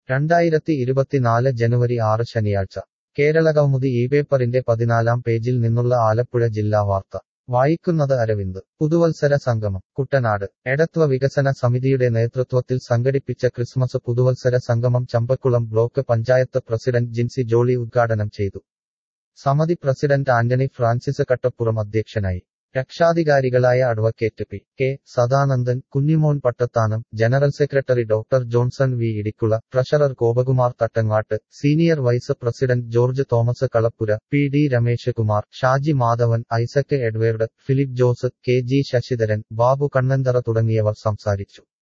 രണ്ടായിരത്തി ഇരുപത്തിനാല് ജനുവരി ആറ് ശനിയാഴ്ച കേരളകൗമുദി ഈ പേപ്പറിന്റെ പതിനാലാം പേജിൽ നിന്നുള്ള ആലപ്പുഴ ജില്ലാ വാർത്ത വായിക്കുന്നത് അരവിന്ദ് പുതുവത്സര സംഗമം കുട്ടനാട് എടത്വ വികസന സമിതിയുടെ നേതൃത്വത്തിൽ സംഘടിപ്പിച്ച ക്രിസ്മസ് പുതുവത്സര സംഗമം ചമ്പക്കുളം ബ്ലോക്ക് പഞ്ചായത്ത് പ്രസിഡന്റ് ജിൻസി ജോളി ഉദ്ഘാടനം ചെയ്തു സമിതി പ്രസിഡന്റ് ആന്റണി ഫ്രാൻസിസ് കട്ടപ്പുറം അധ്യക്ഷനായി രക്ഷാധികാരികളായ advocate P K Sadanandan Kunjimon Pattathanam general secretary doctor Johnson V Idikkula treasurer Gopakumar Thattangattu senior vice president George Thomas Kalappura P D Ramesh Kumar Shaji Madhavan Isaac Edward Philip Jose K G Sasidharan Babu Kannanthara തുടങ്ങിയവർ സംസാരിച്ചു